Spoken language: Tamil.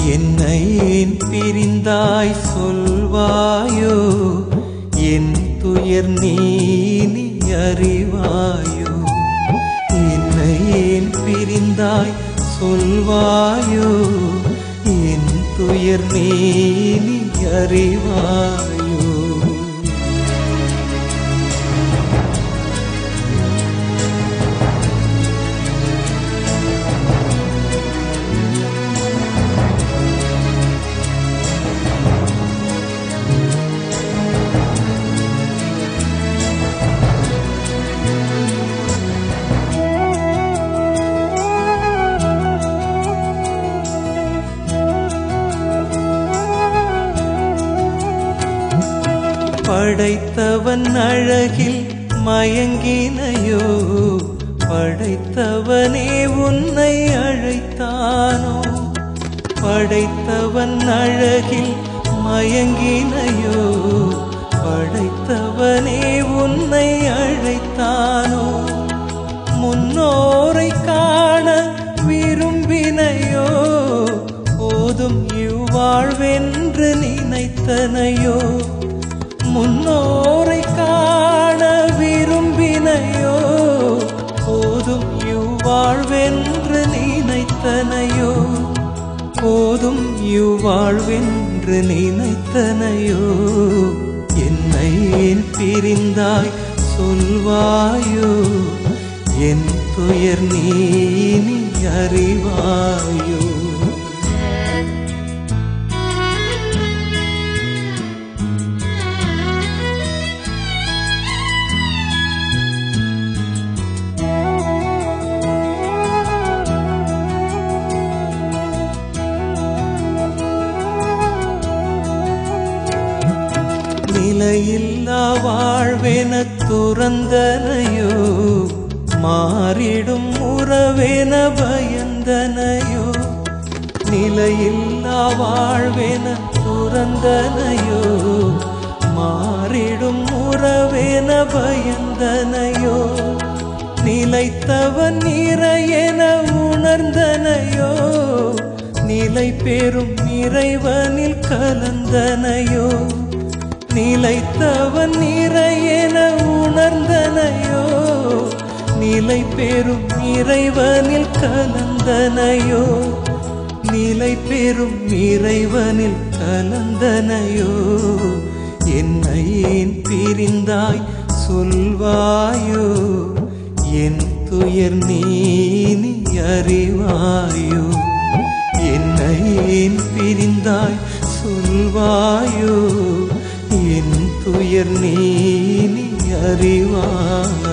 என்னை ஏன் பிரிந்தாய் சொல்வாயோ என் துயர் நீ நீ அறிவாயோ என்னை ஏன் பிரிந்தாய் சொல்வாயோ என் துயர் நீ நீ அறிவாயோ படைத்தவன் அழகில் மயங்கினையோ படைத்தவனே உன்னை அழைத்தானோ படைத்தவன் அழகில் மயங்கினையோ படைத்தவனே உன்னை அழைத்தானோ முன்னோரை காண விரும்பினையோ போதும் இவ்வாழ்வென்று நினைத்தனையோ முன்னோரை காண விரும்பினையோ போதும் இவ்வாழ்வென்று நினைத்தனையோ போதும் இவ்வாழ்வென்று நினைத்தனையோ என்னை ஏன் பிரிந்தாய் சொல்வாயோ என் துயர் நீ நீ அறிவாயோ நிலையில்லா வாழ்வென துறந்தனையோ மாறிடும் உறவென பயந்தனையோ நிலையில்லா வாழ்வென துறந்தனையோ மாறிடும் உறவென பயந்தனையோ நிலைத்தவன் நிறையென உணர்ந்தனையோ நிலை பெறும் இறைவனில் கலந்தனையோ நிலைத்தவன் நிறையென உணர்ந்தனையோ நிலை பெறும் இறைவனில் கலந்தனையோ நிலை பெறும் இறைவனில் கலந்தனையோ என்னை ஏன் பிரிந்தாய் சொல்வாயோ என் துயர் நீ நீ அறிவாயோ என்னை ஏன் பிரிந்தாய் சொல்வாயோ என் துயர் நீ நீ அறிவாயோ